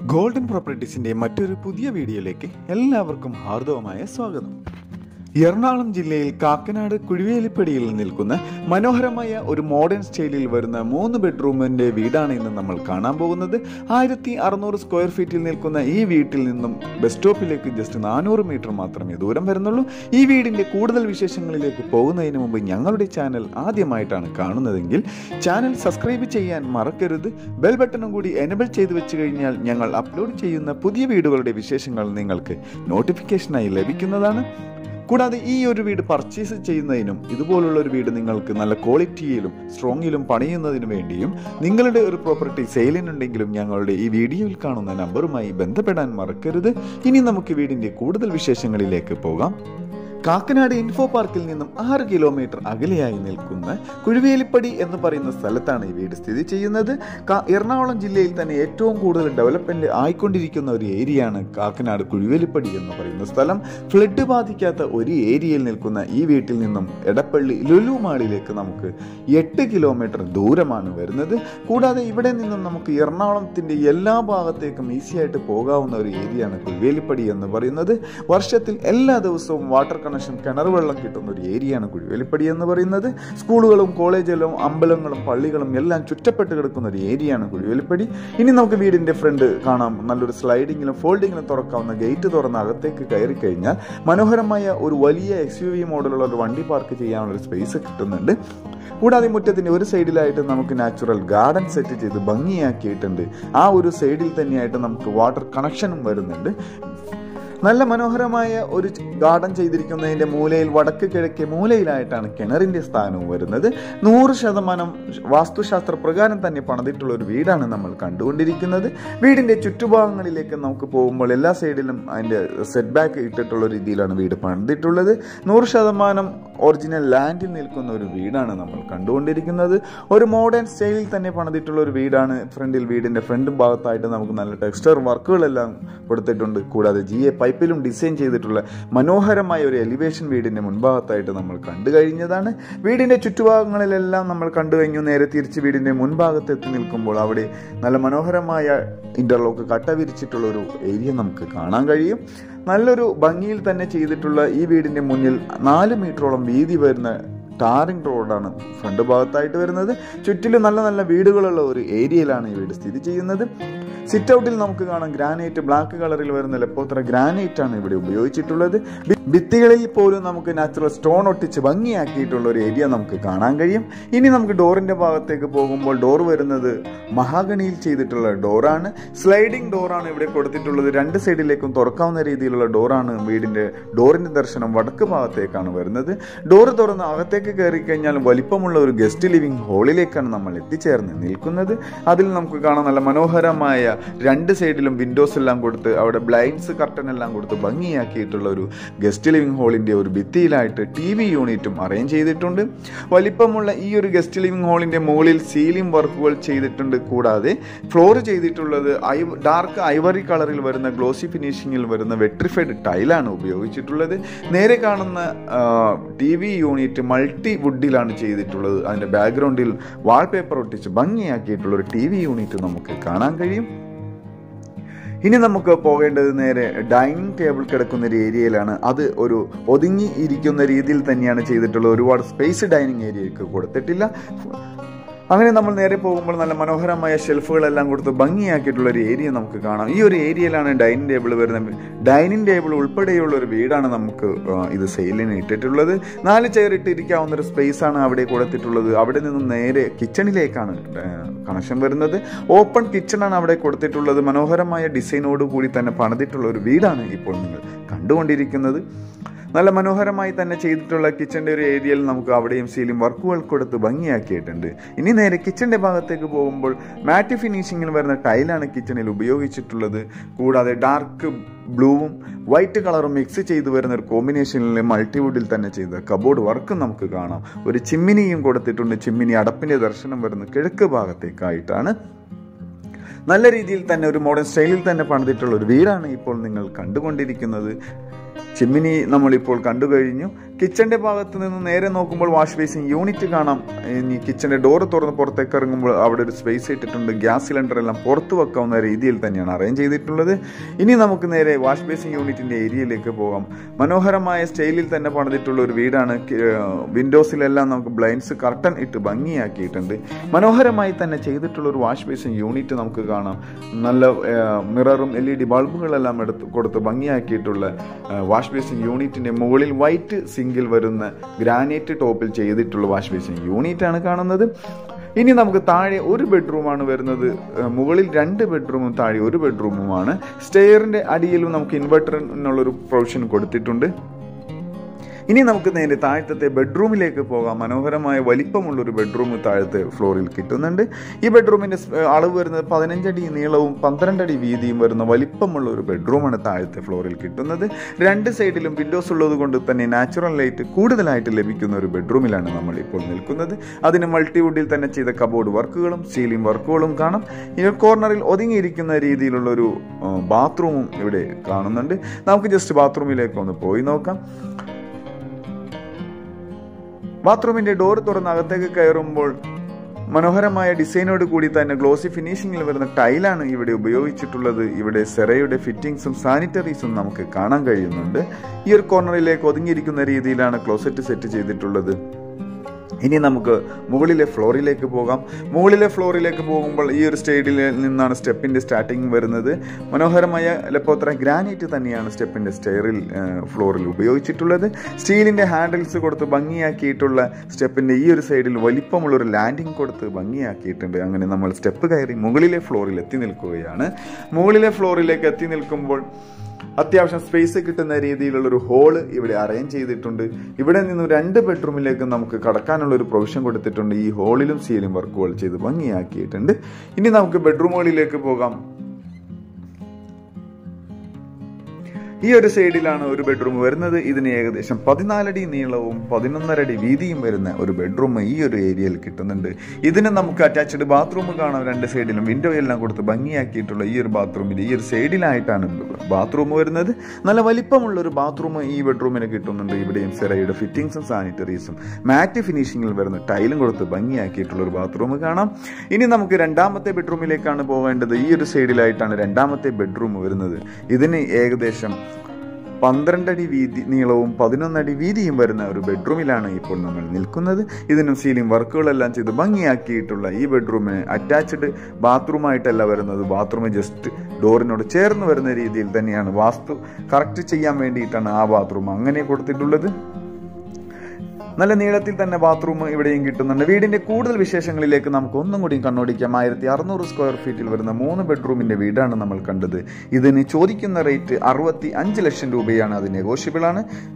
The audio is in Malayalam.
ഗോൾഡൻ പ്രോപ്പർട്ടീസിന്റെ മറ്റൊരു പുതിയ വീഡിയോയിലേക്ക് എല്ലാവർക്കും ഹാർദവമായ സ്വാഗതം എറണാകുളം ജില്ലയിൽ കാക്കനാട് കുഴിവേലിപ്പടിയിൽ നിൽക്കുന്ന മനോഹരമായ ഒരു മോഡേൺ സ്റ്റൈലിൽ വരുന്ന മൂന്ന് ബെഡ്റൂമിന്റെ വീടാണ് ഇന്ന് നമ്മൾ കാണാൻ പോകുന്നത് ആയിരത്തി അറുന്നൂറ് സ്ക്വയർ ഫീറ്റിൽ നിൽക്കുന്ന ഈ വീട്ടിൽ നിന്നും ബസ് സ്റ്റോപ്പിലേക്ക് ജസ്റ്റ് നാനൂറ് മീറ്റർ മാത്രമേ ദൂരം വരുന്നുള്ളൂ ഈ വീടിന്റെ കൂടുതൽ വിശേഷങ്ങളിലേക്ക് പോകുന്നതിന് മുമ്പ് ഞങ്ങളുടെ ചാനൽ ആദ്യമായിട്ടാണ് കാണുന്നതെങ്കിൽ ചാനൽ സബ്സ്ക്രൈബ് ചെയ്യാൻ മറക്കരുത് ബെൽ ബട്ടണും കൂടി എനബിൾ ചെയ്ത് വെച്ച് കഴിഞ്ഞാൽ ഞങ്ങൾ അപ്ലോഡ് ചെയ്യുന്ന പുതിയ വീടുകളുടെ വിശേഷങ്ങൾ നിങ്ങൾക്ക് നോട്ടിഫിക്കേഷനായി ലഭിക്കുന്നതാണ് കൂടാതെ ഈ ഒരു വീട് പർച്ചേസ് ചെയ്യുന്നതിനും ഇതുപോലുള്ള ഒരു വീട് നിങ്ങൾക്ക് നല്ല ക്വാളിറ്റിയിലും സ്ട്രോങ്ങിലും പണിയുന്നതിനു വേണ്ടിയും നിങ്ങളുടെ ഒരു പ്രോപ്പർട്ടി സെയിലിനുണ്ടെങ്കിലും ഞങ്ങളുടെ ഈ വീഡിയോയിൽ കാണുന്ന നമ്പറുമായി ബന്ധപ്പെടാൻ മറക്കരുത് ഇനി നമുക്ക് വീടിന്റെ കൂടുതൽ വിശേഷങ്ങളിലേക്ക് പോകാം കാക്കനാട് ഇൻഫോ പാർക്കിൽ നിന്നും ആറ് കിലോമീറ്റർ അകലെയായി നിൽക്കുന്ന കുഴുവേലിപ്പടി എന്ന് പറയുന്ന സ്ഥലത്താണ് ഈ വീട് സ്ഥിതി ചെയ്യുന്നത് കാ- എറണാകുളം ജില്ലയിൽ തന്നെ ഏറ്റവും കൂടുതൽ ഡെവലപ്മെന്റ് ആയിക്കൊണ്ടിരിക്കുന്ന ഒരു ഏരിയയാണ് കാക്കനാട് കുഴുവേലിപ്പടി എന്ന് പറയുന്ന സ്ഥലം ഫ്ലഡ് ബാധിക്കാത്ത ഒരു ഏരിയയിൽ നിൽക്കുന്ന ഈ വീട്ടിൽ നിന്നും എടപ്പള്ളി ലുലു മാളിലേക്ക് നമുക്ക് എട്ട് കിലോമീറ്റർ ദൂരമാണ് വരുന്നത് കൂടാതെ ഇവിടെ നിന്നും നമുക്ക് എറണാകുളത്തിന്റെ എല്ലാ ഭാഗത്തേക്കും ഈസി ആയിട്ട് പോകാവുന്ന ഒരു ഏരിയയാണ് കുഴുവേലിപ്പടി എന്ന് പറയുന്നത് വർഷത്തിൽ എല്ലാ ദിവസവും വാട്ടർ കണക്ഷൻ കിണർ വെള്ളം കിട്ടുന്ന ഒരു ഏരിയയാണ് കുഴിവേലിപ്പടി എന്ന് പറയുന്നത് സ്കൂളുകളും കോളേജുകളും അമ്പലങ്ങളും പള്ളികളും എല്ലാം ചുറ്റപ്പെട്ട് കിടക്കുന്ന ഒരു ഏരിയയാണ് കുഴിവേലിപ്പടി ഇനി നമുക്ക് വീടിന്റെ ഫ്രണ്ട് കാണാം നല്ലൊരു സ്ലൈഡിങ്ങിലും ഫോൾഡിങ്ങിലും തുറക്കാവുന്ന ഗേറ്റ് തുറന്ന് അകത്തേക്ക് കയറി കഴിഞ്ഞാൽ മനോഹരമായ ഒരു വലിയ എക്സ് യു വി മോഡലുള്ള ഒരു വണ്ടി പാർക്ക് ചെയ്യാനുള്ള ഒരു സ്പേസ് കിട്ടുന്നുണ്ട് കൂടാതെ മുറ്റത്തിന്റെ ഒരു സൈഡിലായിട്ട് നമുക്ക് നാച്ചുറൽ ഗാർഡൻ സെറ്റ് ചെയ്ത് ഭംഗിയാക്കിയിട്ടുണ്ട് ആ ഒരു സൈഡിൽ തന്നെയായിട്ട് നമുക്ക് വാട്ടർ കണക്ഷനും വരുന്നുണ്ട് നല്ല മനോഹരമായ ഒരു ഗാർഡൻ ചെയ്തിരിക്കുന്നതിന്റെ മൂലയിൽ വടക്ക് കിഴക്കേ മൂലയിലായിട്ടാണ് കിണറിന്റെ സ്ഥാനവും വരുന്നത് നൂറ് ശതമാനം വാസ്തുശാസ്ത്ര പ്രകാരം തന്നെ പണിതിട്ടുള്ള ഒരു വീടാണ് നമ്മൾ കണ്ടുകൊണ്ടിരിക്കുന്നത് വീടിന്റെ ചുറ്റുഭാഗങ്ങളിലേക്ക് നമുക്ക് പോകുമ്പോൾ എല്ലാ സൈഡിലും അതിന്റെ സെറ്റ് ബാക്ക് ഇട്ടിട്ടുള്ള രീതിയിലാണ് വീട് പണിതിട്ടുള്ളത് നൂറ് ശതമാനം ഒറിജിനൽ ലാൻഡിൽ നിൽക്കുന്ന ഒരു വീടാണ് നമ്മൾ കണ്ടുകൊണ്ടിരിക്കുന്നത് ഒരു മോഡേൺ സ്റ്റൈലിൽ തന്നെ പണിതിട്ടുള്ള ഒരു വീടാണ് ഫ്രണ്ടിൽ വീടിന്റെ ഫ്രണ്ട് ഭാഗത്തായിട്ട് നമുക്ക് നല്ല ടെക്സ്റ്റർ വർക്കുകളെല്ലാം കൊടുത്തിട്ടുണ്ട് കൂടാതെ ജി എ പൈപ്പിലും ഡിസൈൻ ചെയ്തിട്ടുള്ള മനോഹരമായ ഒരു എലിവേഷൻ വീടിന്റെ മുൻഭാഗത്തായിട്ട് നമ്മൾ കണ്ടു കഴിഞ്ഞതാണ് വീടിന്റെ ചുറ്റുഭാഗങ്ങളിലെല്ലാം നമ്മൾ കണ്ടു കഴിഞ്ഞു നേരെ തിരിച്ച് വീടിന്റെ മുൻഭാഗത്ത് എത്തി നിൽക്കുമ്പോൾ അവിടെ നല്ല മനോഹരമായ ഇന്റർലോക്ക് കട്ട വിരിച്ചിട്ടുള്ള ഒരു ഏരിയ നമുക്ക് കാണാൻ കഴിയും നല്ലൊരു ഭംഗിയിൽ തന്നെ ചെയ്തിട്ടുള്ള ഈ വീടിന്റെ മുന്നിൽ നാല് മീറ്ററോളം വീതി വരുന്ന ടാറിംഗ് റോഡാണ് ഫ്രണ്ട് ഭാഗത്തായിട്ട് വരുന്നത് ചുറ്റിലും നല്ല നല്ല വീടുകളുള്ള ഒരു ഏരിയയിലാണ് ഈ വീട് സ്ഥിതി ചെയ്യുന്നത് സിറ്റ് ഔട്ടിൽ നമുക്ക് കാണാം ഗ്രാനൈറ്റ് ബ്ലാക്ക് കളറിൽ വരുന്ന ലെപ്പോത്ര ഗ്രാനൈറ്റ് ആണ് ഇവിടെ ഉപയോഗിച്ചിട്ടുള്ളത് ഭി- ഭിത്തികളിൽ പോലും നമുക്ക് നാച്ചുറൽ സ്റ്റോൺ ഒട്ടിച്ച് ഭംഗിയാക്കിയിട്ടുള്ള ഒരു ഏരിയ നമുക്ക് കാണാൻ കഴിയും ഇനി നമുക്ക് ഡോറിന്റെ ഭാഗത്തേക്ക് പോകുമ്പോൾ ഡോർ വരുന്നത് മഹാഗണിയിൽ ചെയ്തിട്ടുള്ള ഡോറാണ് സ്ലൈഡിംഗ് ഡോറാണ് ഇവിടെ കൊടുത്തിട്ടുള്ളത് രണ്ട് സൈഡിലേക്കും തുറക്കാവുന്ന രീതിയിലുള്ള ഡോറാണ് വീടിന്റെ ഡോറിന്റെ ദർശനം വടക്ക് ഭാഗത്തേക്കാണ് വരുന്നത് ഡോറ് തുറന്ന് അകത്തേക്ക് കയറി കഴിഞ്ഞാൽ വലിപ്പമുള്ള ഒരു ഗസ്റ്റ് ലിവിംഗ് ഹാളിലേക്കാണ് നമ്മൾ എത്തിച്ചേർന്ന് നിൽക്കുന്നത് അതിൽ നമുക്ക് കാണാൻ നല്ല മനോഹരമായ രണ്ട് സൈഡിലും വിൻഡോസ് എല്ലാം കൊടുത്ത് അവിടെ ബ്ലൈൻഡ്സ് കർട്ടൻ എല്ലാം കൊടുത്ത് ഭംഗിയാക്കിയിട്ടുള്ള ഒരു ഗസ്റ്റ് ലിവിംഗ് ഹാളിന്റെ ഒരു ഭിത്തിയിലായിട്ട് ടി വി യൂണിറ്റും അറേഞ്ച് ചെയ്തിട്ടുണ്ട് വലിപ്പമുള്ള ഈ ഒരു ഗസ്റ്റ് ലിവിംഗ് ഹാളിന്റെ മുകളിൽ സീലിംഗ് വർക്കുകൾ ചെയ്തിട്ടുണ്ട് കൂടാതെ ഫ്ലോർ ചെയ്തിട്ടുള്ളത് ഡാർക്ക് ഐവറി കളറിൽ വരുന്ന ഗ്ലോസി ഫിനിഷിങ്ങിൽ വരുന്ന വെട്രിഫൈഡ് ടൈലാണ് ഉപയോഗിച്ചിട്ടുള്ളത് നേരെ കാണുന്ന ടി വി യൂണിറ്റ് മൾട്ടി വുഡിലാണ് ചെയ്തിട്ടുള്ളത് അതിന്റെ ബാക്ക്ഗ്രൗണ്ടിൽ വാൾപേപ്പർ ഒട്ടിച്ച് ഭംഗിയാക്കിയിട്ടുള്ള ഒരു ടി വി യൂണിറ്റ് നമുക്ക് കാണാൻ കഴിയും ഇനി നമുക്ക് പോകേണ്ടത് നേരെ ഡൈനിങ് ടേബിൾ കിടക്കുന്ന ഒരു ഏരിയയിലാണ് അത് ഒരു ഒതുങ്ങി ഇരിക്കുന്ന രീതിയിൽ തന്നെയാണ് ചെയ്തിട്ടുള്ളത് ഒരുപാട് സ്പേസ് ഡൈനിങ് ഏരിയയ്ക്ക് കൊടുത്തിട്ടില്ല അങ്ങനെ നമ്മൾ നേരെ പോകുമ്പോൾ നല്ല മനോഹരമായ ഷെൽഫുകളെല്ലാം കൊടുത്ത് ഭംഗിയാക്കിയിട്ടുള്ള ഒരു ഏരിയ നമുക്ക് കാണാം ഈ ഒരു ഏരിയയിലാണ് ഡൈനിങ് ടേബിൾ വരുന്നത് ഡൈനിങ് ടേബിൾ ഉൾപ്പെടെയുള്ള ഒരു വീടാണ് നമുക്ക് ആ, ഇത് സെയിലിന് ഇട്ടിട്ടുള്ളത് നാല് ചെയർ ഇട്ടിരിക്കാവുന്ന ഒരു സ്പേസ് ആണ് അവിടെ കൊടുത്തിട്ടുള്ളത് അവിടെ നിന്നും നേരെ കിച്ചണിലേക്കാണ് കണക്ഷൻ വരുന്നത് ഓപ്പൺ കിച്ചണാണ് അവിടെ കൊടുത്തിട്ടുള്ളത് മനോഹരമായ ഡിസൈനോട് കൂടി തന്നെ പണിതിട്ടുള്ള ഒരു വീടാണ് ഇപ്പോൾ നിങ്ങൾ കണ്ടുകൊണ്ടിരിക്കുന്നത് നല്ല മനോഹരമായി തന്നെ ചെയ്തിട്ടുള്ള കിച്ചന്റെ ഒരു ഏരിയയിൽ നമുക്ക് അവിടെയും സീലിംഗ് വർക്കുകൾ കൊടുത്ത് ഭംഗിയാക്കിയിട്ടുണ്ട് ഇനി നേരെ കിച്ചന്റെ ഭാഗത്തേക്ക് പോകുമ്പോൾ മാറ്റ് ഫിനിഷിങ്ങിൽ വരുന്ന ടൈലാണ് കിച്ചണിൽ ഉപയോഗിച്ചിട്ടുള്ളത് കൂടാതെ ഡാർക്ക് ബ്ലൂവും വൈറ്റ് കളറും മിക്സ് ചെയ്ത് വരുന്ന ഒരു കോമ്പിനേഷനിൽ മൾട്ടിവുഡിൽ തന്നെ ചെയ്ത കബോർഡ് വർക്കും നമുക്ക് കാണാം ഒരു ചിമ്മിനിയും കൊടുത്തിട്ടുണ്ട് ചിമ്മിനി അടപ്പിന്റെ ദർശനം വരുന്ന കിഴക്ക് ഭാഗത്തേക്കായിട്ടാണ് നല്ല രീതിയിൽ തന്നെ ഒരു മോഡേൺ സ്റ്റൈലിൽ തന്നെ പണിതിട്ടുള്ള ഒരു വീടാണ് ഇപ്പോൾ നിങ്ങൾ കണ്ടുകൊണ്ടിരിക്കുന്നത് ചിമ്മിനി നമ്മളിപ്പോൾ കണ്ടു കഴിഞ്ഞു കിച്ചന്റെ ഭാഗത്ത് നിന്ന് നേരെ നോക്കുമ്പോൾ വാഷ് ബേസിൻ യൂണിറ്റ് കാണാം ഇനി കിച്ചന്റെ ഡോർ തുറന്ന് പുറത്തേക്ക് ഇറങ്ങുമ്പോൾ അവിടെ ഒരു സ്പേസ് ഇട്ടിട്ടുണ്ട് ഗ്യാസ് സിലിണ്ടർ എല്ലാം പുറത്ത് വെക്കാവുന്ന രീതിയിൽ തന്നെയാണ് അറേഞ്ച് ചെയ്തിട്ടുള്ളത് ഇനി നമുക്ക് നേരെ വാഷ് ബേസിൻ യൂണിറ്റിന്റെ ഏരിയയിലേക്ക് പോകാം മനോഹരമായ സ്റ്റൈലിൽ തന്നെ പണിതിട്ടുള്ള ഒരു വീടാണ് വിൻഡോസിലെല്ലാം നമുക്ക് ബ്ലൈൻഡ്സ് കർട്ടൻ ഇട്ട് ഭംഗിയാക്കിയിട്ടുണ്ട് മനോഹരമായി തന്നെ ചെയ്തിട്ടുള്ള ഒരു വാഷ് ബേസിൻ യൂണിറ്റ് നമുക്ക് കാണാം നല്ല മിററും എൽ ഇ ഡി ബൾബുകളെല്ലാം എടുത്ത് കൊടുത്ത് ഭംഗിയാക്കിയിട്ടുള്ള വാഷ് ബേസിൻ യൂണിറ്റിന്റെ മുകളിൽ വൈറ്റ് സിങ്കിൽ വരുന്ന ഗ്രാനൈറ്റ് ടോപ്പിൽ ചെയ്തിട്ടുള്ള വാഷ് ബേസിൻ യൂണിറ്റ് ആണ് കാണുന്നത് ഇനി നമുക്ക് താഴെ ഒരു ബെഡ്റൂമാണ് വരുന്നത് മുകളിൽ രണ്ട് ബെഡ്റൂമും താഴെ ഒരു ബെഡ്റൂമുമാണ് സ്റ്റെയറിന്റെ അടിയിലും നമുക്ക് ഇൻവെർട്ടറിനുള്ളൊരു പ്രൊവിഷൻ കൊടുത്തിട്ടുണ്ട് ഇനി നമുക്ക് നേരെ താഴത്തെ ബെഡ്റൂമിലേക്ക് പോകാം മനോഹരമായ വലിപ്പമുള്ള ഒരു ബെഡ്റൂം താഴത്തെ ഫ്ലോറിൽ കിട്ടുന്നുണ്ട് ഈ ബെഡ്റൂമിന്റെ അളവ് വരുന്നത് പതിനഞ്ചടി നീളവും പന്ത്രണ്ടടി വീതിയും വരുന്ന വലിപ്പമുള്ള ഒരു ബെഡ്റൂമാണ് താഴത്തെ ഫ്ലോറിൽ കിട്ടുന്നത് രണ്ട് സൈഡിലും വിൻഡോസ് ഉള്ളത് കൊണ്ട് തന്നെ നാച്ചുറൽ ലൈറ്റ് കൂടുതലായിട്ട് ലഭിക്കുന്ന ഒരു ബെഡ്റൂമിലാണ് നമ്മൾ ഇപ്പോൾ നിൽക്കുന്നത് അതിന് മൾട്ടിവുഡിൽ തന്നെ ചെയ്ത കബോർഡ് വർക്കുകളും സീലിംഗ് വർക്കുകളും കാണാം ഈ കോർണറിൽ ഒതുങ്ങിയിരിക്കുന്ന രീതിയിലുള്ള ഒരു ബാത്റൂമും ഇവിടെ കാണുന്നുണ്ട് നമുക്ക് ജസ്റ്റ് ബാത്റൂമിലേക്ക് ഒന്ന് പോയി നോക്കാം ബാത്റൂമിന്റെ ഡോർ തുറന്ന് അകത്തേക്ക് കയറുമ്പോൾ മനോഹരമായ ഡിസൈനോട് കൂടി തന്നെ ഗ്ലോസി ഫിനിഷിംഗിൽ വരുന്ന ടൈലാണ് ഇവിടെ ഉപയോഗിച്ചിട്ടുള്ളത് ഇവിടെ സെറയുടെ ഫിറ്റിംഗ്സും സാനിറ്ററീസും നമുക്ക് കാണാൻ കഴിയുന്നുണ്ട് ഈ ഒരു കോർണറിലേക്ക് ഒതുങ്ങിയിരിക്കുന്ന രീതിയിലാണ് ക്ലോസറ്റ് സെറ്റ് ചെയ്തിട്ടുള്ളത് ഇനി നമുക്ക് മുകളിലെ ഫ്ലോറിലേക്ക് പോകാം മുകളിലെ ഫ്ലോറിലേക്ക് പോകുമ്പോൾ ഈ ഒരു സ്റ്റേഡിൽ നിന്നാണ് സ്റ്റെപ്പിന്റെ സ്റ്റാർട്ടിങ് വരുന്നത് മനോഹരമായ ലപ്പോത്ര ഗ്രാനൈറ്റ് തന്നെയാണ് സ്റ്റെപ്പിന്റെ സ്റ്റെയറിൽ ഫ്ലോറിൽ ഉപയോഗിച്ചിട്ടുള്ളത് സ്റ്റീലിന്റെ ഹാൻഡിൽസ് കൊടുത്ത് ഭംഗിയാക്കിയിട്ടുള്ള സ്റ്റെപ്പിന്റെ ഈ ഒരു സൈഡിൽ വലിപ്പമുള്ള ഒരു ലാൻഡിംഗ് കൊടുത്ത് ഭംഗിയാക്കിയിട്ടുണ്ട് അങ്ങനെ നമ്മൾ സ്റ്റെപ്പ് കയറി മുകളിലെ ഫ്ലോറിൽ എത്തി നിൽക്കുകയാണ് മുകളിലെ ഫ്ലോറിലേക്ക് എത്തി നിൽക്കുമ്പോൾ അത്യാവശ്യം സ്പേസ് കിട്ടുന്ന രീതിയിലുള്ള ഒരു ഹോള് ഇവിടെ അറേഞ്ച് ചെയ്തിട്ടുണ്ട് ഇവിടെ നിന്ന് രണ്ട് ബെഡ്റൂമിലേക്ക് നമുക്ക് കടക്കാനുള്ള ഒരു പ്രൊവിഷൻ കൊടുത്തിട്ടുണ്ട് ഈ ഹോളിലും സീലിംഗ് വർക്കുകൾ ചെയ്ത് ഭംഗിയാക്കിയിട്ടുണ്ട് ഇനി നമുക്ക് ബെഡ്റൂമുകളിലേക്ക് പോകാം ഈ ഒരു സൈഡിലാണ് ഒരു ബെഡ്റൂം വരുന്നത് ഇതിന് ഏകദേശം പതിനാലടി നീളവും പതിനൊന്നരടി വീതിയും വരുന്ന ഒരു ബെഡ്റൂം ഈ ഒരു ഏരിയയിൽ കിട്ടുന്നുണ്ട് ഇതിന് നമുക്ക് അറ്റാച്ച്ഡ് ബാത്റൂം കാണാം രണ്ട് സൈഡിലും വിൻഡോ എല്ലാം കൊടുത്ത് ഭംഗിയാക്കിയിട്ടുള്ള ഈ ഒരു ബാത്റൂമിൽ ഈ ഒരു സൈഡിലായിട്ടാണ് ബാത്റൂം വരുന്നത് നല്ല വലിപ്പമുള്ള ഒരു ബാത്റൂം ഈ ബെഡ്റൂമിന് കിട്ടുന്നുണ്ട് ഇവിടെയും സെറയുടെ ഫിറ്റിംഗ്സും സാനിറ്ററീസും മാറ്റ് ഫിനിഷിംഗിൽ വരുന്ന ടൈലും കൊടുത്ത് ഭംഗിയാക്കിയിട്ടുള്ള ഒരു ബാത്റൂം കാണാം ഇനി നമുക്ക് രണ്ടാമത്തെ ബെഡ്റൂമിലേക്കാണ് പോകേണ്ടത് ഈ ഒരു സൈഡിലായിട്ടാണ് രണ്ടാമത്തെ ബെഡ്റൂം വരുന്നത് ഇതിന് ഏകദേശം പന്ത്രണ്ടടി വീതി നീളവും പതിനൊന്നടി വീതിയും വരുന്ന ഒരു ബെഡ്റൂമിലാണ് ഇപ്പോൾ നമ്മൾ നിൽക്കുന്നത് ഇതിനും സീലിംഗ് വർക്കുകളെല്ലാം ചെയ്ത് ഭംഗിയാക്കിയിട്ടുള്ള ഈ ബെഡ്റൂമിന് അറ്റാച്ച്ഡ് ബാത്റൂമായിട്ടല്ല വരുന്നത് ബാത്റൂം ജസ്റ്റ് ഡോറിനോട് ചേർന്ന് വരുന്ന രീതിയിൽ തന്നെയാണ് വാസ്തു കറക്റ്റ് ചെയ്യാൻ വേണ്ടിയിട്ടാണ് ആ ബാത്റൂം അങ്ങനെ കൊടുത്തിട്ടുള്ളത് നല്ല നീളത്തിൽ തന്നെ ബാത്റൂം ഇവിടെയും കിട്ടുന്നുണ്ട് വീടിന്റെ കൂടുതൽ വിശേഷങ്ങളിലേക്ക് നമുക്ക് ഒന്നും കൂടി കണ്ണോടിക്കാം ആയിരത്തി അറുന്നൂറ് സ്ക്വയർ ഫീറ്റിൽ വരുന്ന മൂന്ന് ബെഡ്റൂമിന്റെ വീടാണ് നമ്മൾ കണ്ടത് ഇതിന് ചോദിക്കുന്ന റേറ്റ് അറുപത്തി അഞ്ച് ലക്ഷം രൂപയാണ് അത് നെഗോഷ്യബിൾ ആണ്